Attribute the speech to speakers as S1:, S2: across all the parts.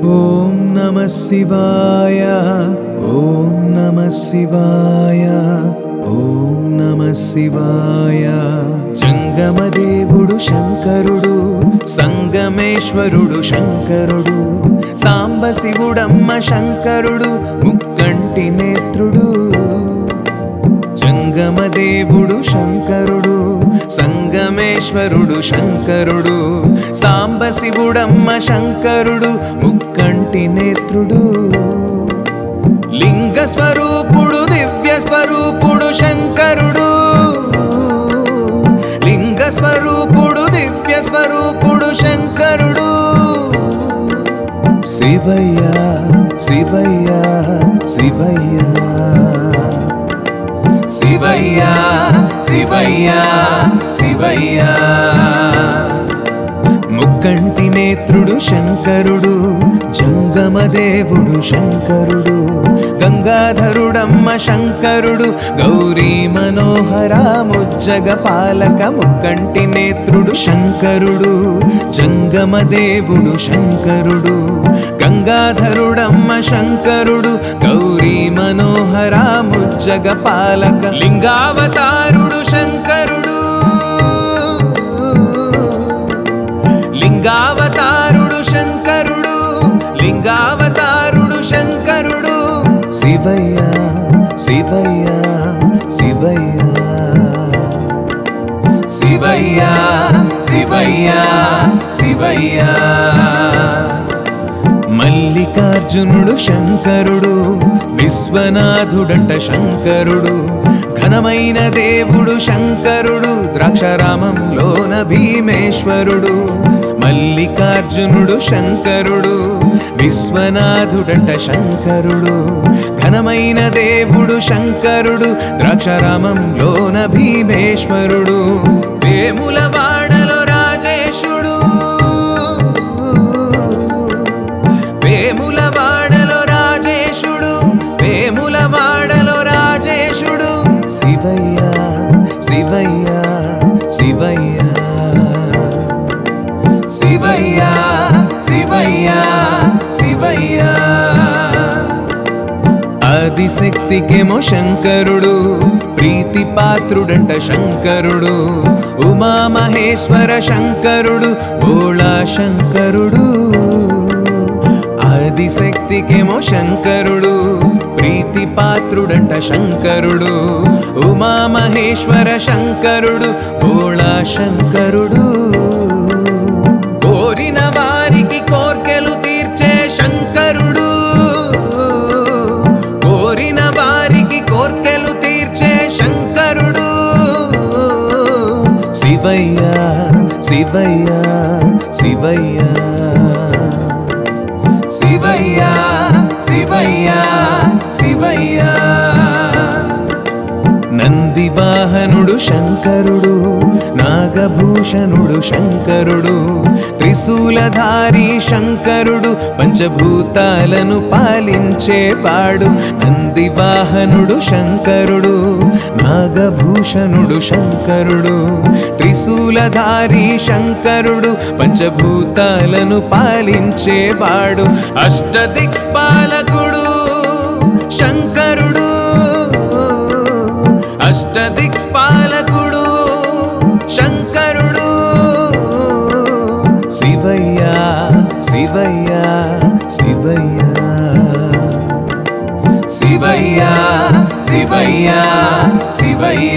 S1: ఓం నమ శివాయ ఓం నమ శివాయ ఓం నమ శివాయ జంగమదేవుడు శంకరుడు సంగమేశ్వరుడు శంకరుడు సాంబ శివుడమ్మ శంకరుడు ముక్కంటి నేత్రుడు జంగమదేవుడు శంకరుడు సంగమేశ్వరుడు శంకరుడు సాంబ శివుడమ్మ శంకరుడు ముక్కంటి నేత్రుడు లింగ స్వరూపుడు దివ్య స్వరూపుడు శంకరుడు లింగ స్వరూపుడు దివ్య స్వరూపుడు శంకరుడు శివయ్య శివయ్య శివయ్య శివయ్య శివయ్య శివయ్య ముక్కంటి నేత్రుడు శంకరుడు జంగమదేవుడు శంకరుడు గంగాధరుడమ్మ శంకరుడు గౌరీ మనోహర ముజ్జగ పాలక ముక్కంటి నేత్రుడు శంకరుడు జంగమదేవుడు శంకరుడు గంగాధరుడమ్మ శంకరుడు గౌరీ మనోహర ముజ్జగ పాలక లింగావతారుడు శంకరుడు లింగావతారుడు శంకరుడు లింగావతారుడు శంకరుడు శివయ్య శివయ్య శివయ్య శివయ్య శివయ్య శివయ్య మల్లికార్జునుడు శంకరుడు విశ్వనాథుడంట శంకరుడు ఘనమైన దేవుడు శంకరుడు ద్రాక్షారామంలోన భీమేశ్వరుడు మల్లికార్జునుడు శంకరుడు విశ్వనాథుడంట శంకరుడు ఘనమైన దేవుడు శంకరుడు ద్రాక్షారామంలోన భీమేశ్వరుడు వేముల వాడలో రాజేశుడు వేముల వాడలో రాజేశుడు వేముల వాడలో రాజేశుడు శివయ్య శివయ్య శివయ్య శివయ్య శివయ్య శివయ్య ఆదిశక్తికేమో శంకరుడు ప్రీతి పాత్రుడంట శంకరుడు ఉమామహేశ్వర శంకరుడు భోళా శంకరుడు ఆదిశక్తికేమో శంకరుడు ప్రీతి పాత్రుడంట శంకరుడు ఉమామహేశ్వర శంకరుడు భోళా శంకరుడు కోరిన వారికి కోర్కెలు తీర్చే శంకరుడు కోరిన వారికి కోర్కెలు తీర్చే శంకరుడు శివయ్య శివయ్య శివయ్య శివయ్య శివయ్య శివయ్య నందివాహనుడు శంకరుడు నాగభూషణుడు శంకరుడు త్రిశూలధారి శంకరుడు పంచభూతాలను పాలించేవాడు నందివాహనుడు శంకరుడు నాగభూషణుడు శంకరుడు త్రిశూలధారి శంకరుడు పంచభూతాలను పాలించేవాడు అష్టదిక్పాలకుడు శంకరుడు అష్టదిక్పాలకుడు శంకరుడు శివయ్య శివయ్య శివయ్య శివయ్య శివయ్య శివయ్య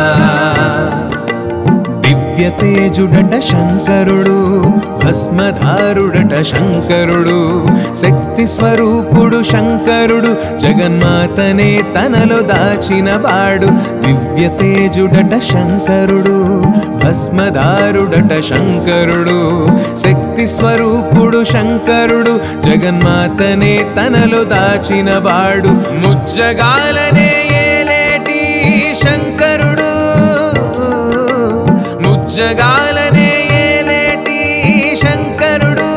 S1: దివ్య తేజుడట శంకరుడు భస్మధారుడట శంకరుడు శక్తి స్వరూపుడు శంకరుడు జగన్మాతనే తనలో దాచిన వాడు దివ్య తేజుడట శంకరుడు భస్మధారుడట శంకరుడు శక్తి స్వరూపుడు శంకరుడు జగన్మాతనే తనలో దాచిన వాడు ముజ్జగాలనే ఏలేటి శంకరుడు ముజ్జగాలనే ఏలేటి శంకరుడు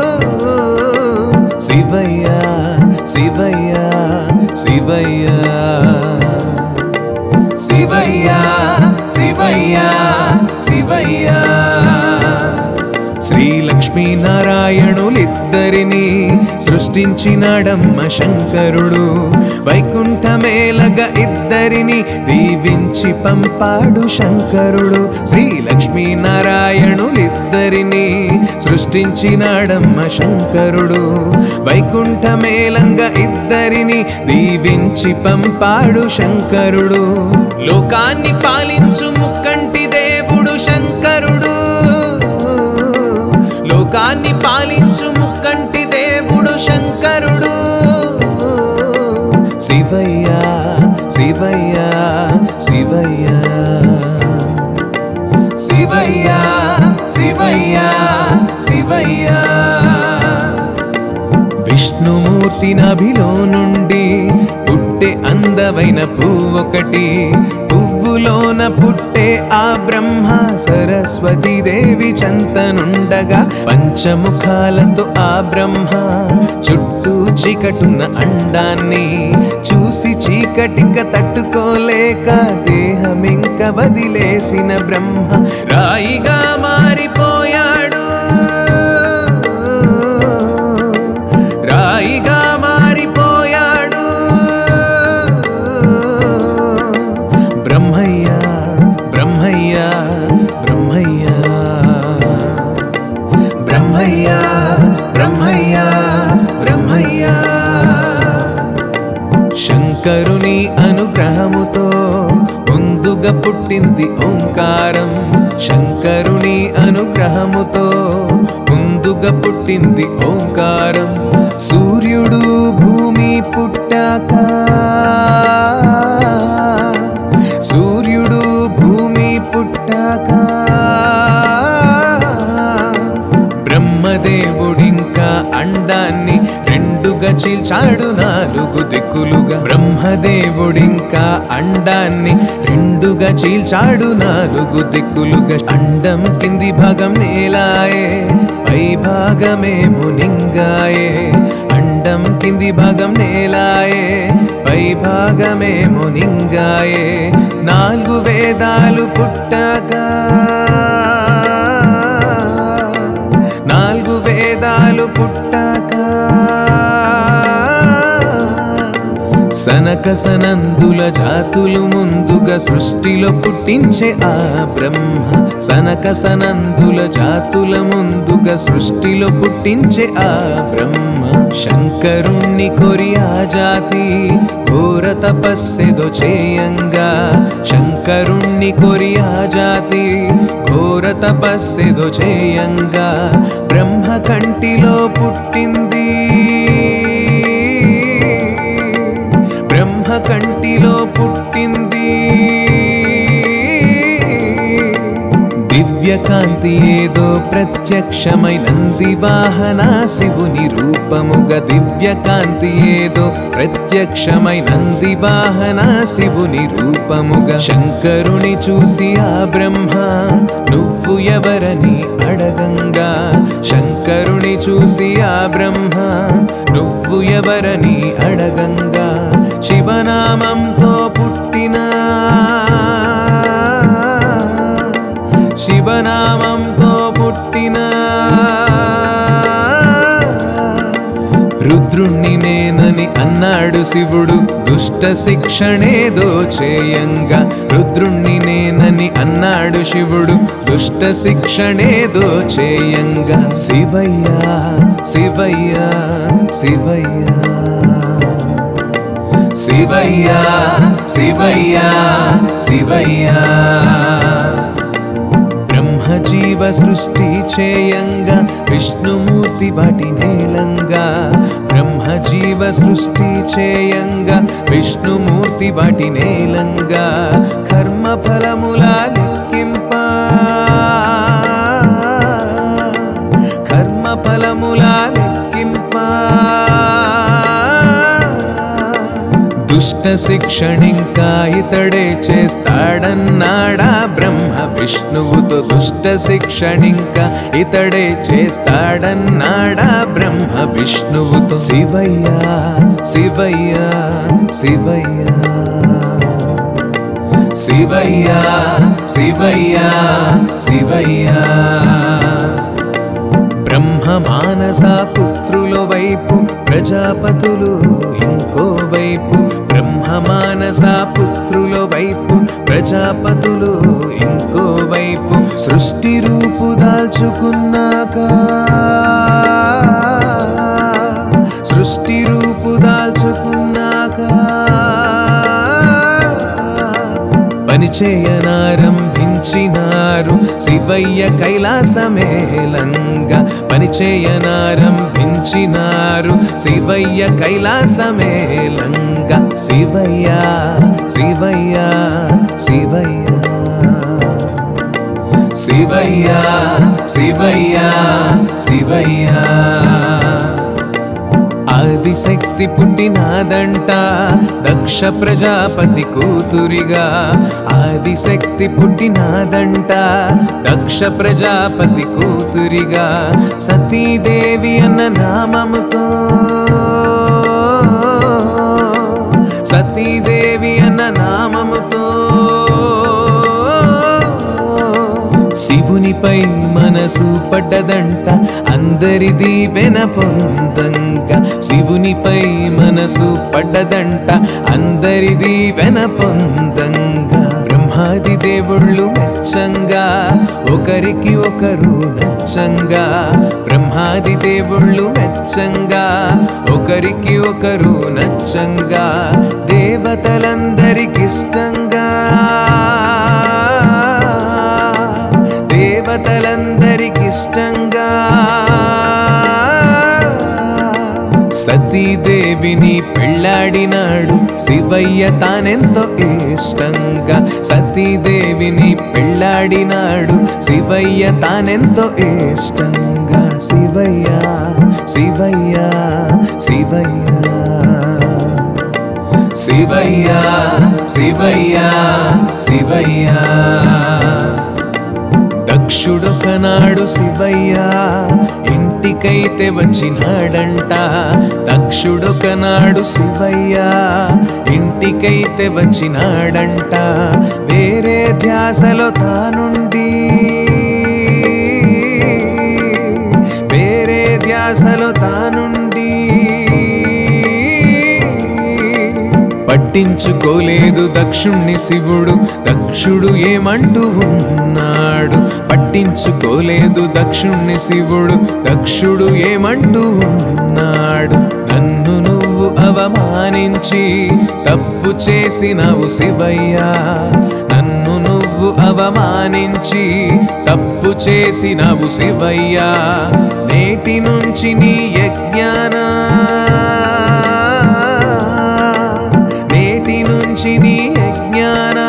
S1: శివయ్య శివయ్య శివయ్య శివయ్య శివయ్య శివయ్య శ్రీల లక్ష్మీనారాయణులిద్దరిని సృష్టించినాడమ్మ శంకరుడు వైకుంఠమేలగ ఇద్దరిని దీవించి పంపాడు శంకరుడు శ్రీ లక్ష్మీనారాయణులిద్దరిని సృష్టించినాడమ్మ శంకరుడు వైకుంఠమేలంగా ఇద్దరిని దీవించి పంపాడు శంకరుడు లోకాన్ని పాలించు ముక్కంటి దేవుడు శంకరుడు లోకాన్ని పాలించు ముక్కంటి దేవుడు శంకరుడు శివయ్య శివయ్య శివయ్య శివయ్య శివయ్య శివయ్య విష్ణుమూర్తి నభిలో నుండి పుట్టే అందమైన పువ్వొకటి పువ్వులోన పుట్టే ఆ బ్రహ్మ సరస్వతి దేవి చంతనుండగా పంచముఖాలతో ఆ బ్రహ్మ చుట్టూ చీకటున్న అండాన్ని చూసి చీకటింక తట్టుకోలేక దేహమింక వదిలేసిన బ్రహ్మ రాయిగా మారిపోయాడు రాయిగా మారిపోయాడు బ్రహ్మయ్య బ్రహ్మయ్య బ్రహ్మయ్య బ్రహ్మయ్య బ్రహ్మయ్య బ్రహ్మయ్య శంకరుని అనుగ్రహముతో ముందుగా పుట్టింది ఓంకారం శంకరుని అనుగ్రహముతో ముందుగా పుట్టింది ఓంకారం సూర్యుడు భూమి పుట్టాక సూర్యుడు భూమి పుట్టాక బ్రహ్మదేవుడింకా అండాన్ని రెండుగా చీల్చాడు నాలుగు దిక్కులుగా బ్రహ్మదేవుడింకా అండాన్ని రెండుగా చీల్చాడు నాలుగు దిక్కులుగా అండం కింది భాగం నేలాయే పై భాగమేమో నింగాయే అండం కింది భాగం నేలాయే పై భాగమేమో నింగాయే నాలుగు వేదాలు పుట్టాక నాలుగు వేదాలు పుట్టాక సనక సనందుల జాతులు ముందుగా సృష్టిలో పుట్టించే ఆ బ్రహ్మ సనక సనందుల జాతుల ముందుగా సృష్టిలో పుట్టించే ఆ బ్రహ్మ శంకరుణ్ణి కొరి ఆ జాతి ఘోర తపస్సెదో చేయంగా శంకరుణ్ణి కొరి ఆ జాతి ఘోర తపస్సెదో చేయంగా బ్రహ్మ కంటిలో పుట్టింది బ్రహ్మ కంటిలో పుట్టింది దివ్యకాంతి ఏదో ప్రత్యక్షమై నంది వాహన శివుని రూపముగా దివ్యకాంతి ఏదో ప్రత్యక్షమై నంది వాహన శివుని రూపముగా శంకరుని చూసి ఆ బ్రహ్మ నువ్వు ఎవరని అడగంగా శంకరుని చూసి ఆ బ్రహ్మ నువ్వు ఎవరని అడగంగా శివనామంతో పుట్టిన శివనామంతో పుట్టిన రుద్రుణ్ణి నేనని అన్నాడు శివుడు దుష్ట శిక్షణేదో చేయంగా రుద్రుణ్ణి నేనని అన్నాడు శివుడు దుష్ట శిక్షణేదో చేయంగా శివయ్య శివయ్య శివయ్య శివయ్య శివయ్య శివయ్య బ్రహ్మజీవ సృష్టి చేయంగా విష్ణుమూర్తి వాటి నేలంగా బ్రహ్మజీవ సృష్టి చేయంగా విష్ణుమూర్తి వాటి నేలంగా కర్మ ఫలముల లెక్కింప కర్మ ఫలముల లెక్కింప దుష్ట శిక్షణింకా ఇతడే చేస్తాడన్నాడా బ్రహ్మ విష్ణువుతో దుష్ట శిక్షణింకా ఇతడే చేస్తాడన్నాడా బ్రహ్మ విష్ణువుతో శివయ్య శివయ్య శివయ్య శివయ్య శివయ్య శివయ్య బ్రహ్మ మానస పుత్రుల వైపు ప్రజాపతులు ఇంకో వైపు బ్రహ్మ మానస పుత్రుల వైపు ప్రజాపతులు ఇంకో వైపు సృష్టి రూపు దాల్చుకున్నాక సృష్టి రూపు దాల్చుకున్నాక పనిచేయనారంభించినారు శివయ్య కైలాసమేలంగా పనిచేయనారంభించినారు శివయ్య కైలాసమేలంగా శివయ్య శివయ్య శివయ్య శివయ్య శివయ్య శివయ్య ఆదిశక్తి పుట్టినాదంట దక్ష ప్రజాపతి కూతురిగా ఆదిశక్తి పుట్టినాదంట దక్ష ప్రజాపతి కూతురిగా సతీదేవి అన్న నామముతో సతీదేవి అన్న నామముతో శివునిపై మనసు పడ్డదంట అందరిది వెన పొందంగా శివునిపై మనసు పడ్డదంట అందరిది వెన పొందంగా బ్రహ్మాది దేవుళ్ళు మెచ్చంగా ఒకరికి ఒకరు నచ్చంగా బ్రహ్మాది దేవుళ్ళు మెచ్చంగా ఒకరికి ఒకరు నచ్చంగా దేవతలందరికిష్టంగా దేవతలందరికిష్టంగా సతీదేవిని పెళ్ళాడినాడు శివయ్య తానెంతో ఇష్టంగా సతీదేవిని పెళ్ళాడినాడు శివయ్య తానెంతో ఇష్టంగా శివయ్య శివయ్య శివయ్య శివయ్య శివయ్య శివయ్య దక్షుడొకనాడు శివయ్య ఇంటికైతే వచ్చినాడంట దక్షుడొకనాడు శివయ్య ఇంటికైతే వచ్చినాడంట వేరే ధ్యాసలో తానుండి వేరే ధ్యాసలో తానుండి పట్టించుకోలేదు దక్షుణ్ణి శివుడు దక్షుడు ఏమంటూ ఉన్నాడు పట్టించుకోలేదు దక్షుణ్ణి శివుడు దక్షుడు ఏమంటూ ఉన్నాడు నన్ను నువ్వు అవమానించి తప్పు చేసినవు శివయ్యా నన్ను నువ్వు అవమానించి తప్పు చేసినవు శివయ్యా నేటి నుంచి నీ యజ్ఞానా నేటి నుంచి నీ యజ్ఞానా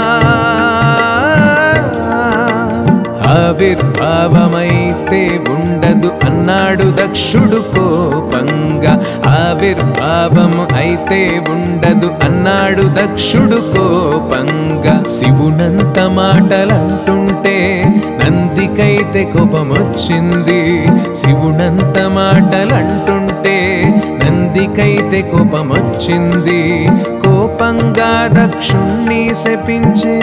S1: ఆవిర్భావమైతే ఉండదు అన్నాడు దక్షుడు కోపంగా ఆవిర్భావం అయితే ఉండదు అన్నాడు దక్షుడు కోపంగా శివునంత మాటలంటుంటే నందికైతే కోపమొచ్చింది శివునంత మాటలంటుంటే నందికైతే కోపమొచ్చింది కోపంగా దక్షుణ్ణి శపించే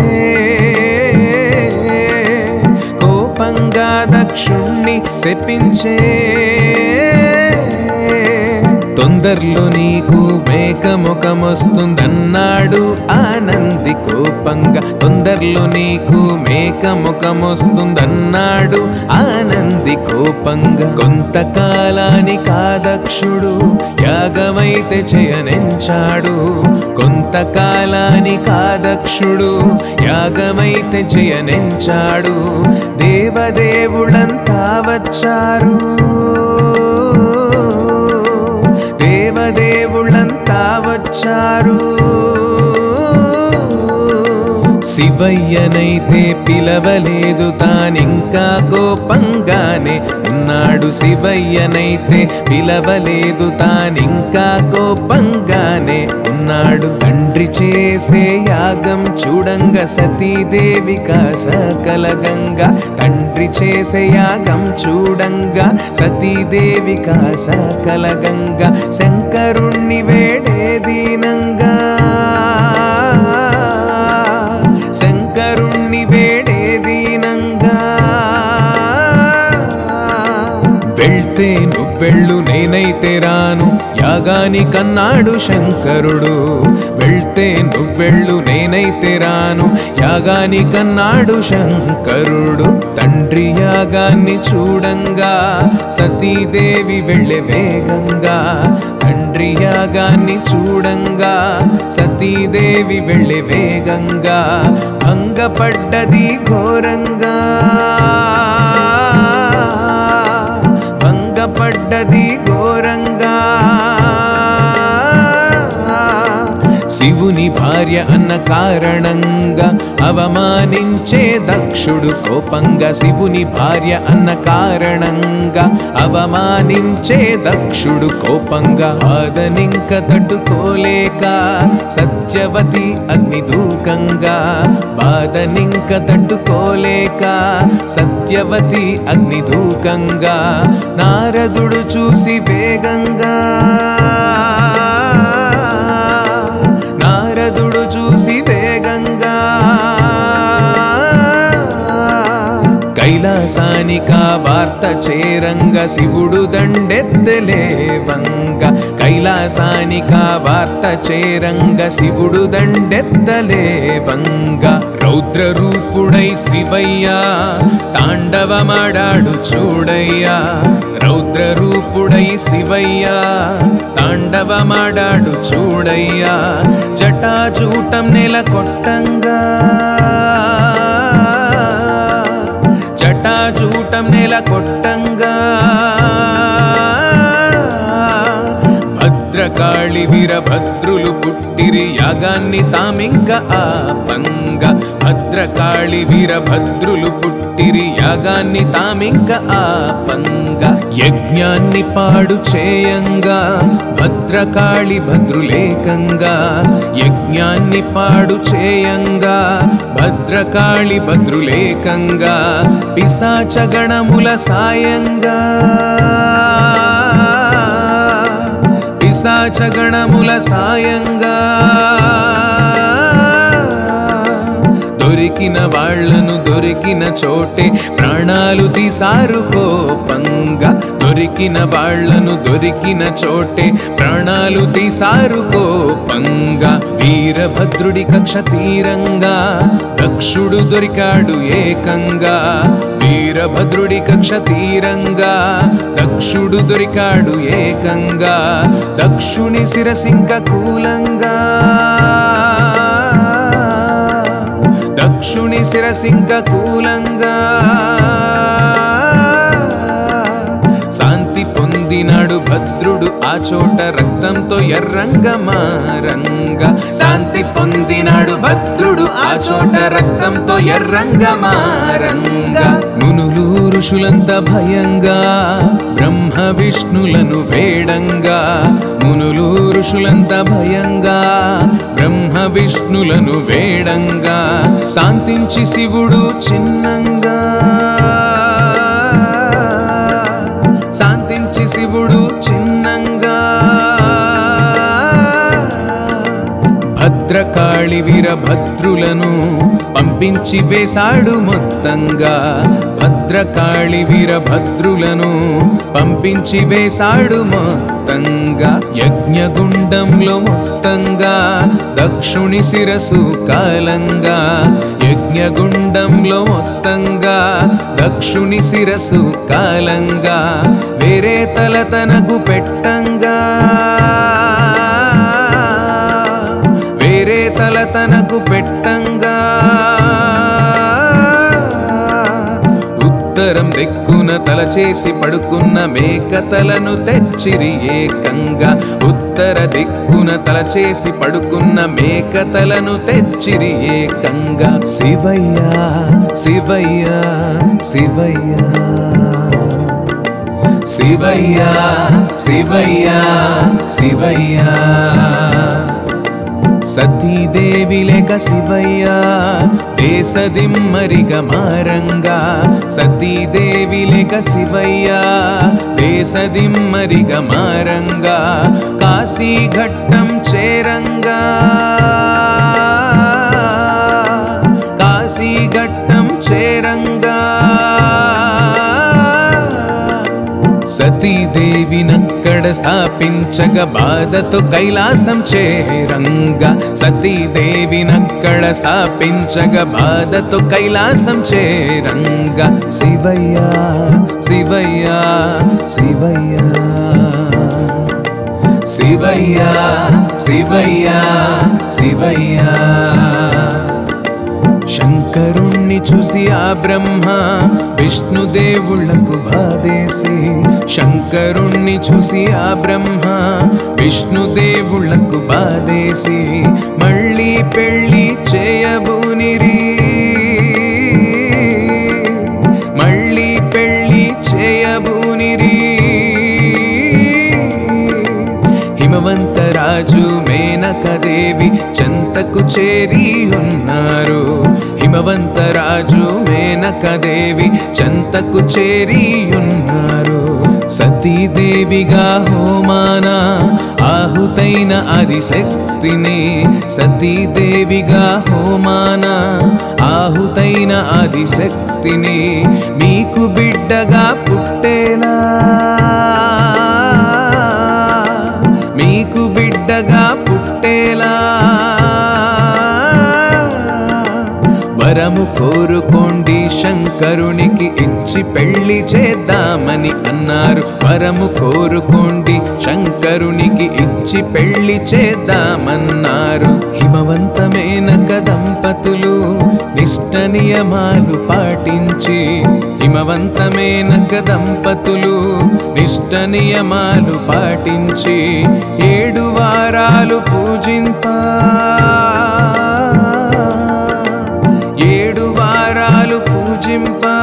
S1: కోపంగా దక్షుణ్ణి శపించే తొందరలో నీకు మేకముఖమొస్తుందన్నాడు ఆనంది కోపంగా తొందరలో నీకు మేకముఖమొస్తుందన్నాడు ఆనంది కోపంగా కొంతకాలాని కాదక్షుడు యాగమైతే చేయనించాడు కొంతకాలాని కాదక్షుడు యాగమైతే చేయనించాడు దేవదేవులంతా వచ్చారు దేవదేవుళ్ళంతా వచ్చారు శివయ్యనైతే పిలవలేదు తానింకా కోపంగానే ఉన్నాడు శివయ్యనైతే పిలవలేదు తానింకా కోపంగానే ఉన్నాడు తండ్రి చేసే యాగం చూడంగా సతీదేవిక సకలగంగా తండ్రి చేసే యాగం చూడంగా సతీదేవిక సకలగంగా శంకరుణ్ణి వేడే దీనంగా శంకరుణ్ణి వేడే దీనంగా వెళ్తే నువ్వెళ్ళు నేనైతే రాను యాగాని కన్నాడు శంకరుడు వెళ్తే నువ్వెళ్ళు నేనైతే రాను యాగాని కన్నాడు శంకరుడు తండ్రి యాగాన్ని చూడంగా సతీదేవి వెళ్ళే వేగంగా తండ్రి యాగాన్ని చూడంగా సతీదేవి వెళ్ళే వేగంగా భంగపడ్డది ఘోరంగా భంగపడ్డది ఘోరంగా శివుని భార్య అన్న కారణంగా అవమానించే దక్షుడు కోపంగా శివుని భార్య అన్న కారణంగా అవమానించే దక్షుడు కోపంగా ఆదనింక తట్టుకోలేక సత్యవతి అగ్నిదూకంగా బాధనింక తట్టుకోలేక సత్యవతి అగ్నిదూకంగా నారదుడు చూసి వేగంగా నారదుడు చూసి వేగంగా కైలాసానిక వార్త చేరంగ శివుడు దండెత్తలేవంగ కైలాసానిక వార్త చేరంగ శివుడు దండెత్తలేవంగ రౌద్ర రూపుడై శివయ్యా తాండవమాడాడు చూడయ్యా రౌద్ర రూపుడై శివయ్యా తాండవమాడాడు చూడయ్యా జటాజూటం నెల కొట్టంగా జటాజూటం నెల కొట్టంగా భద్రకాళి వీరభద్రులు పుట్టిరి యాగాన్ని తామింక ఆపంగ భద్రకాళి వీరభద్రులు పుట్టిరి యాగాన్ని తామింక ఆపంగ యజ్ఞాన్ని పాడు చేయంగా భద్రకాళి భద్రులేకంగా యజ్ఞాన్ని పాడు చేయంగా భద్రకాళి భద్రులేకంగా పిశాచగణముల సాయంగా పిశాచగణముల సాయంగా దొరికిన వాళ్లను దొరికిన చోటే ప్రాణాలు తీసారు కోపంగా దొరికిన వాళ్లను దొరికిన చోటే ప్రాణాలు తీసారు కోపంగా వీరభద్రుడి కక్ష తీరంగా దక్షుడు దొరికాడు ఏకంగా వీరభద్రుడి కక్ష తీరంగా దక్షుడు దొరికాడు ఏకంగా దక్షుని శిరసింక కూలంగా దక్షుని శిరసింక కూలంగా శాంతి పొందినాడు భద్రుడు ఆ చోట రక్తంతో ఎర్రంగా మారంగా శాంతి పొందినాడు భద్రుడు ఆ చోట రక్తంతో ఎర్రంగా మారంగా మునులు ఋషులంత భయంగా బ్రహ్మ విష్ణులను వేడంగా మునులు ఋషులంత భయంగా బ్రహ్మ విష్ణులను వేడంగా శాంతించి శివుడు చిన్నంగా శాంతించి శివుడు చిన్నంగా భద్రకాళి వీరభద్రులను పంపించి వేశాడు మొత్తంగా భద్రకాళి వీరభద్రులను పంపించి వేశాడు మొత్తంగా యజ్ఞగుండంలో మొత్తంగా దక్షుని శిరసు కాలంగా యజ్ఞగుండంలో మొత్తంగా దక్షుని శిరసు కాలంగా వేరే తల తనకు పెట్టంగా వేరే తల తనకు పెట్టంగా ఉత్తరం దిక్కున తల చేసి పడుకున్న మేక తలను తెచ్చిరి ఏకంగా ఉత్తర దిక్కున తల చేసి పడుకున్న మేక తలను తెచ్చిరి ఏకంగా శివయ్యా శివయ్యా శివయ్యా శివయ్యా శివయ్యా శివయ్యా సతీదేవి లేక శివయ్య దేశదిమ్మరిగ మారంగా సతీదేవి లేక శివయ్య దేశదిమ్మరిగ మారంగా కాశీ ఘట్టం చేరంగా కాశీ ఘట్టం చేరంగా సతీదేవినక్కడ స్థాపించగ బాధతో కైలాసం చేరంగా సతీదేవినక్కడ స్థాపించగ బాధతో కైలాసం చేరంగా శివయ్య శివయ్య శివయ్య శివయ్య శివయ్య శివయ్య శంకరుణ్ణి చూసి ఆ బ్రహ్మ విష్ణుదేవుళ్లకు బాధేసి శంకరుణ్ణి చూసి ఆ బ్రహ్మ విష్ణుదేవుళ్లకు బాధేసి మళ్ళీ పెళ్ళి చేయబూనిరి మళ్ళీ పెళ్ళి చేయబూనిరి హిమవంతరాజు మేనకదేవి చెంతకు చేరి ఉన్నారు హిమవంతరాజు మేనకదేవి చెంతకు చేరి ఉన్నారు సతీదేవిగా హోమాన ఆహుతైన ఆదిశక్తిని సతీదేవిగా హోమాన ఆహుతైన ఆదిశక్తిని మీకు బిడ్డగా పుట్టేలా మీకు బిడ్డగా పుట్టేలా వరము కోరుకోండి శంకరునికి ఇచ్చి పెళ్లి చేద్దామని అన్నారు వరము కోరుకోండి శంకరునికి ఇచ్చి పెళ్లి చేద్దామన్నారు హిమవంతమైన దంపతులు నిష్ట నియమాలు పాటించి హిమవంతమైన దంపతులు నిష్ట నియమాలు పాటించి ఏడు వారాలు పూజింపా ఏడు వారాలు పూజింపా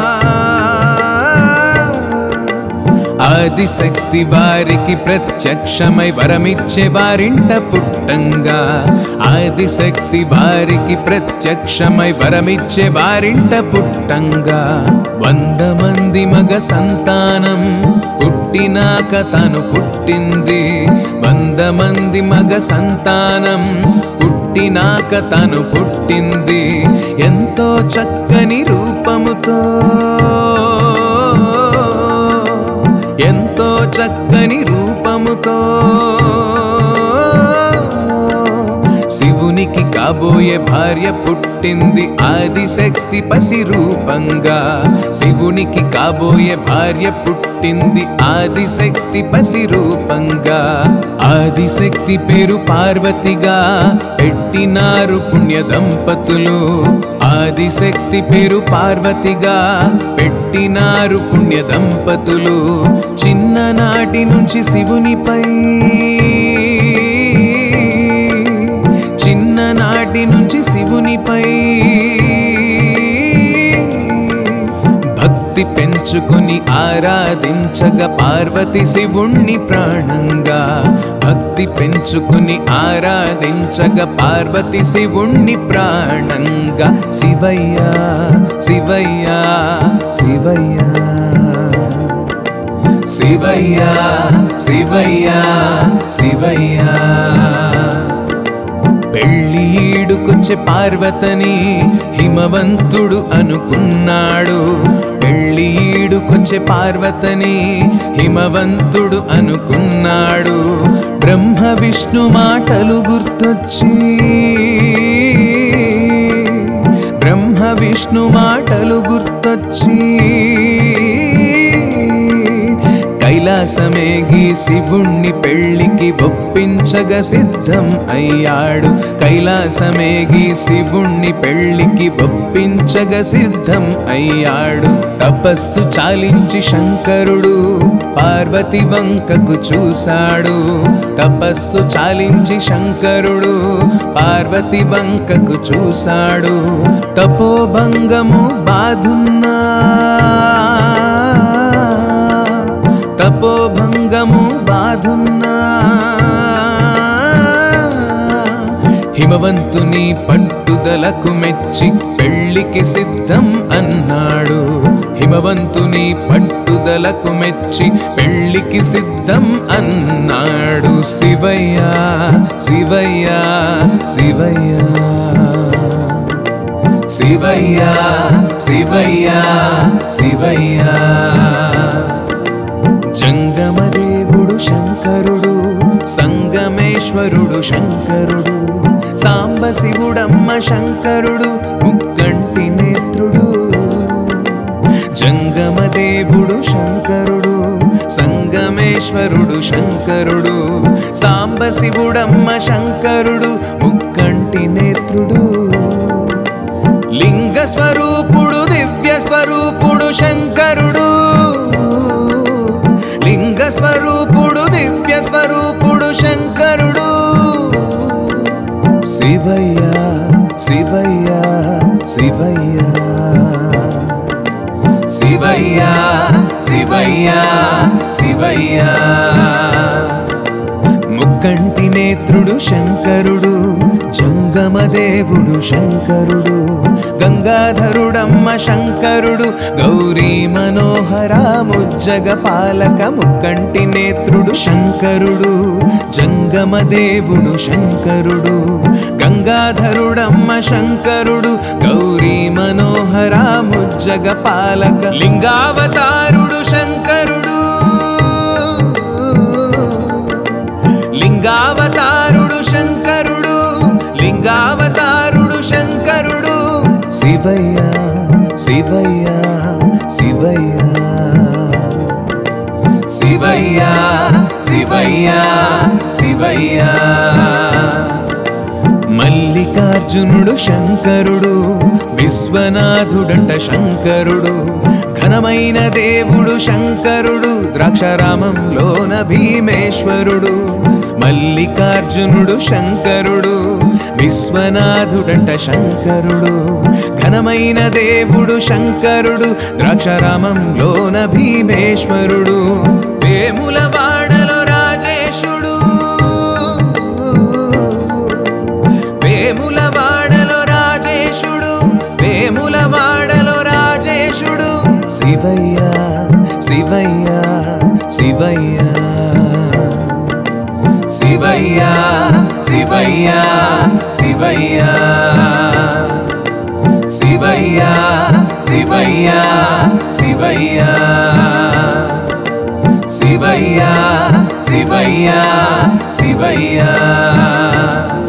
S1: ఆదిశక్తి వారికి ప్రత్యక్షమై వరమిచ్చే వారింట పుట్టంగా ఆదిశక్తి వారికి ప్రత్యక్షమై వరమిచ్చే వారింట పుట్టంగా వంద మంది మగ సంతానం పుట్టినాక తను పుట్టింది వంద మంది మగ సంతానం పుట్టినాక తను పుట్టింది ఎంతో చక్కని రూపముతో ఎంతో చక్కని రూపముతో శివునికి కాబోయే భార్య పుట్టింది ఆదిశక్తి పసి రూపంగా శివునికి కాబోయే భార్య పుట్టింది ఆదిశక్తి పసి రూపంగా ఆదిశక్తి పేరు పార్వతిగా పెట్టినారు పుణ్య దంపతులు ఆదిశక్తి పేరు పార్వతిగా పెట్టినారు పుణ్య దంపతులు చిన్ననాటి నుంచి శివునిపై చిన్ననాటి నుంచి శివునిపై భక్తి పెంచుకుని ఆరాధించగ పార్వతి శివుణ్ణి ప్రాణంగా భక్తి పెంచుకుని ఆరాధించగ పార్వతి శివుణ్ణి ప్రాణంగా శివయ్య శివయ్య శివయ్య శివయ్య శివయ్య శివయ్య పెళ్లి ఈడుకొచ్చే పార్వతని హిమవంతుడు అనుకున్నాడు పెళ్లి ఈడుకొచ్చే పార్వతని హిమవంతుడు అనుకున్నాడు బ్రహ్మ విష్ణు మాటలు గుర్తొచ్చి బ్రహ్మ విష్ణు మాటలు గుర్తొచ్చి కైలాసమేగి శివుణ్ణి పెళ్లికి ఒప్పించగ సిద్ధం అయ్యాడు కైలాసమేగి శివుణ్ణి పెళ్లికి ఒప్పించగ సిద్ధం అయ్యాడు తపస్సు చాలించి శంకరుడు పార్వతి వంకకు చూశాడు తపస్సు చాలించి శంకరుడు పార్వతి వంకకు చూశాడు తపోభంగము బాధున్నా తపోభంగము బాధున్నా హిమవంతుని పట్టుదలకు మెచ్చి పెళ్లికి సిద్ధం అన్నాడు హిమవంతుని పట్టుదలకు మెచ్చి పెళ్లికి సిద్ధం అన్నాడు శివయ్య శివయ్య శివయ్య శివయ్య శివయ్య శివయ్య జంగమదేవుడు శంకరుడు సంగమేశ్వరుడు శంకరుడు సాంబ శివుడమ్మ శంకరుడు ముక్కంటి నేత్రుడు జంగమదేవుడు శంకరుడు సంగమేశ్వరుడు శంకరుడు సాంబ శివుడమ్మ శంకరుడు ముక్కంటి నేత్రుడు లింగ స్వరూపుడు దివ్య స్వరూపుడు శంకరుడు లింగ స్వరూపుడు దివ్య స్వరూపుడు శంకరుడు శివయ్య శివయ్య శివయ్య శివయ్య శివయ్య శివయ్య ముక్కంటి నేత్రుడు శంకరుడు జంగమదేవుడు శంకరుడు గంగాధరుడమ్మ శంకరుడు గౌరీ మనోహర ముజ్జగ పాలక ముక్కంటి నేత్రుడు శంకరుడు జంగమదేవుడు శంకరుడు గంగాధరుడమ్మ శంకరుడు గౌరీ మనోహర ముజ్జగ పాలక లింగావతారుడు శంకరుడు లింగావతారుడు శంకరుడు లింగావతారుడు శంకరుడు శివయ్య శివయ్య శివయ్య శివయ్య శివయ్య శివయ్య మల్లికార్జునుడు శంకరుడు విశ్వనాథుడంట శంకరుడు ఘనమైన దేవుడు శంకరుడు ద్రాక్షారామంలోన భీమేశ్వరుడు మల్లికార్జునుడు శంకరుడు విశ్వనాథుడంట శంకరుడు ఘనమైన దేవుడు శంకరుడు ద్రాక్షారామంలోన భీమేశ్వరుడు వేముల వాడలో రాజేశుడు వేముల వాడలో రాజేశుడు వేముల వాడలో రాజేశుడు శివయ్య శివయ్య శివయ్య శివయ్య శివయ్య శివయ్య శివయ్య శివయ్య శివయ్య శివయ్య శివయ్య శివయ్య